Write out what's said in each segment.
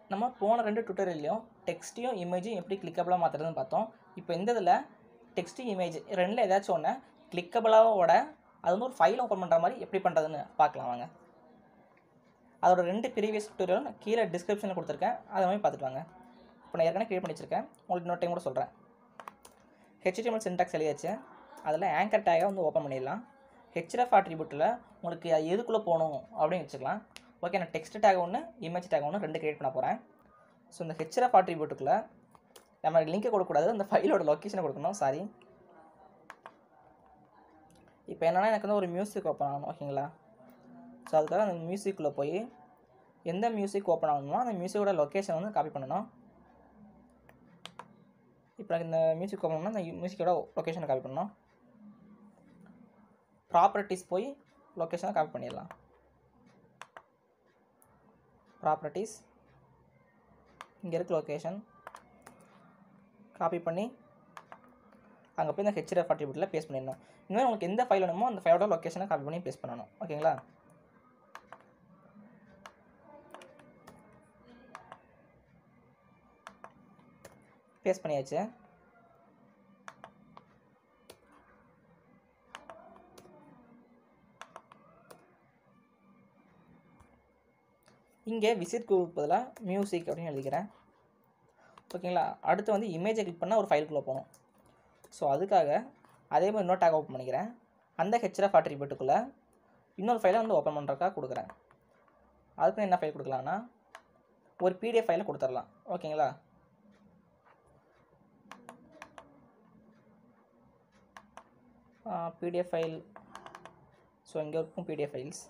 நம்ம போன ரெண்டு டுட்டோரியல்லையும் டெக்ஸ்ட்டையும் இமேஜையும் எப்படி கிளிக்கபிளாக மாற்றுறதுன்னு பார்த்தோம் இப்போ இந்த இதில் டெக்ஸ்ட்டு இமேஜ் ரெண்டில் ஏதாச்சும் ஒன்று கிளிக்கபிளாவோட அது வந்து ஒரு ஃபைல் ஓப்பன் பண்ணுற மாதிரி எப்படி பண்ணுறதுன்னு பார்க்கலாம் வாங்க அதோட ரெண்டு ப்ரீவியஸ் டுட்டோரியலும் நான் கீழே டிஸ்கிரிப்ஷனில் கொடுத்துருக்கேன் அதை மாதிரி பார்த்துட்டு வாங்க இப்போ நான் ஏற்கனவே க்ரியேட் பண்ணி வச்சிருக்கேன் உங்களுக்கு இன்னொரு டைம் கூட சொல்கிறேன் ஹெச்டிஎம்எல் சின்டாக்ஸ் எழுதியாச்சு அதில் ஆங்கர் டேகை வந்து ஓப்பன் பண்ணிடலாம் ஹெச்எஃப் அட்ரிபியூட்டில் உங்களுக்கு அது எதுக்குள்ளே போகணும் அப்படின்னு வச்சுக்கலாம் ஓகே நான் டெக்ஸ்ட் டேக் ஒன்று இமேஜ் டேக் ஒன்று ரெண்டு க்ரியேட் பண்ண போகிறேன் ஸோ இந்த ஹெச்எஃப் அட்ரிபியூட்டுக்குள்ளே நம்ம லிங்க்கை கொடுக்கக்கூடாது அந்த ஃபைலோட லொக்கேஷனை கொடுக்கணும் சாரி இப்போ என்னென்னா எனக்கு வந்து ஒரு மியூசிக் ஓப்பன் ஆகணும் ஓகேங்களா ஸோ அதுக்காக அந்த மியூசிக்குள்ளே போய் எந்த மியூசிக் ஓப்பன் ஆகணுமோ அந்த மியூசிக்கோட லொக்கேஷன் வந்து காப்பி பண்ணணும் இப்போ எனக்கு இந்த மியூசிக் ஓப்பன் பண்ணால் அந்த மியூசிக்கோட லொக்கேஷனை காப்பி பண்ணணும் ப்ராப்பர்ட்டிஸ் போய் லொக்கேஷனை காப்பி பண்ணிடலாம் ப்ராப்பர்ட்டிஸ் இங்கே இருக்க லொக்கேஷன் காப்பி பண்ணி அங்கே போய் இந்த ஹெச்எஃப் அட்ரிபியூட்டில் பேஸ்ட் பண்ணிடணும் இனிமேல் உங்களுக்கு எந்த ஃபைல் வேணுமோ அந்த ஃபைலோட லொக்கேஷனை காப்பி பண்ணி பேஸ்ட் பண்ணணும் ஓகேங்களா பேஸ்ட் பண்ணியாச்சு இங்கே விசிட் பதிலாக மியூசிக் அப்படின்னு எழுதிக்கிறேன் ஓகேங்களா அடுத்து வந்து இமேஜை கிளிக் பண்ணால் ஒரு ஃபைலுக்குள்ளே போகணும் ஸோ அதுக்காக அதே மாதிரி இன்னொரு டேக் ஓப்பன் பண்ணிக்கிறேன் அந்த ஹெச்எஃப் அட்ரிபியூட்டுக்குள்ளே இன்னொரு ஃபைலை வந்து ஓப்பன் பண்ணுறதுக்காக கொடுக்குறேன் அதுக்கு என்ன ஃபைல் கொடுக்கலான்னா ஒரு பிடிஎஃப் ஃபைலை கொடுத்துடலாம் ஓகேங்களா பிடிஎஃப் ஃபைல் ஸோ இங்கே இருக்கும் பிடிஎஃப் ஃபைல்ஸ்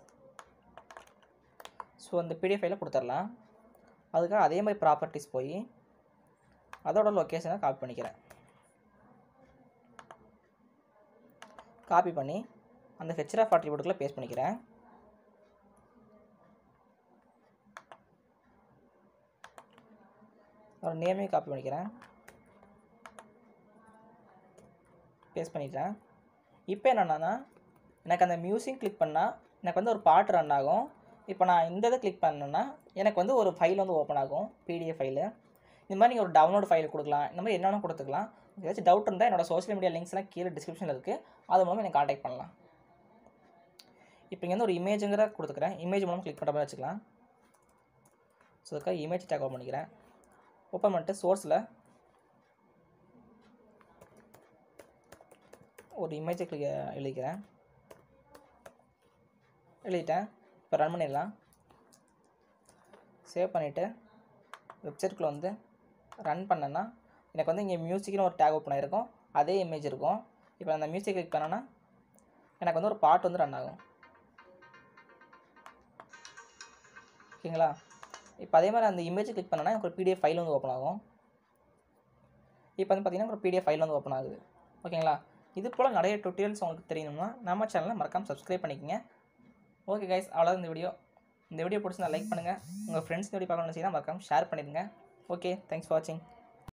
ஸோ அந்த பிடிஎஃப் ஃபைலை கொடுத்துடலாம் அதுக்காக அதே மாதிரி ப்ராப்பர்ட்டிஸ் போய் அதோட லொக்கேஷனை காப்பி பண்ணிக்கிறேன் காப்பி பண்ணி அந்த ஹெச்ஆர் அட்ரிபியூட்டுக்குள்ளே பேஸ்ட் பண்ணிக்கிறேன் ஒரு நேமையும் காப்பி பண்ணிக்கிறேன் பேஸ்ட் பண்ணிட்டேன் இப்போ என்னென்னா எனக்கு அந்த மியூசிக் கிளிக் பண்ணால் எனக்கு வந்து ஒரு பாட்டு ரன் ஆகும் இப்போ நான் இந்த இதை கிளிக் பண்ணேன்னா எனக்கு வந்து ஒரு ஃபைல் வந்து ஓப்பன் ஆகும் பிடிஎஃப் ஃபைலு இந்த மாதிரி நீங்கள் ஒரு டவுன்லோட் ஃபைல் கொடுக்கலாம் இந்த மாதிரி என்னென்ன கொடுத்துக்கலாம் ஏதாச்சும் டவுட் இருந்தால் என்னோட சோஷியல் மீடியா லிங்க்ஸ்லாம் கீழே டிஸ்கிரிப்ஷனில் இருக்குது அது மூலம் எனக்கு காண்டாக்ட் பண்ணலாம் இப்போ இங்கே வந்து ஒரு இமேஜுங்கிற கொடுத்துக்கிறேன் இமேஜ் மூலம் கிளிக் பண்ணுற மாதிரி வச்சுக்கலாம் ஸோ அதுக்காக இமேஜ் டேக் ஓப்பன் பண்ணிக்கிறேன் ஓப்பன் பண்ணிட்டு சோர்ஸில் ஒரு இமேஜை கிளிக் எழுதிக்கிறேன் எழுதிட்டேன் இப்போ ரன் பண்ணிடலாம் சேவ் பண்ணிவிட்டு வெப்சைட்குள்ளே வந்து ரன் பண்ணேன்னா எனக்கு வந்து இங்கே மியூசிக்னு ஒரு டேக் ஓப்பன் ஆகிருக்கும் அதே இமேஜ் இருக்கும் இப்போ அந்த மியூசிக் கிளிக் பண்ணேன்னா எனக்கு வந்து ஒரு பாட்டு வந்து ரன் ஆகும் ஓகேங்களா இப்போ அதே மாதிரி அந்த இமேஜ் கிளிக் பண்ணேன்னா எனக்கு ஒரு பிடிஎஃப் ஃபைல் வந்து ஓப்பன் ஆகும் இப்போ வந்து பார்த்திங்கன்னா ஒரு பிடிஎஃப் ஃபைல் வந்து ஓப்பன் ஆகுது ஓகேங்களா இது போல் நிறைய டுட்டோரியல்ஸ் உங்களுக்கு தெரியணும்னா நம்ம சேனலை மறக்காமல் சப்ஸ்கிரைப் பண்ணிக்கங்க ஓகே கைஸ் அவ்வளோதான் இந்த வீடியோ இந்த வீடியோ பிடிச்சிருந்தா லைக் பண்ணுங்கள் உங்கள் ஃப்ரெண்ட்ஸ் இந்த வீடியோ பார்க்கணும்னு நினச்சிங்கன்னா மறக்காமல் ஷேர் பண்ணிடுங்க ஓகே தேங்க்ஸ் ஃபார் வாட்சிங்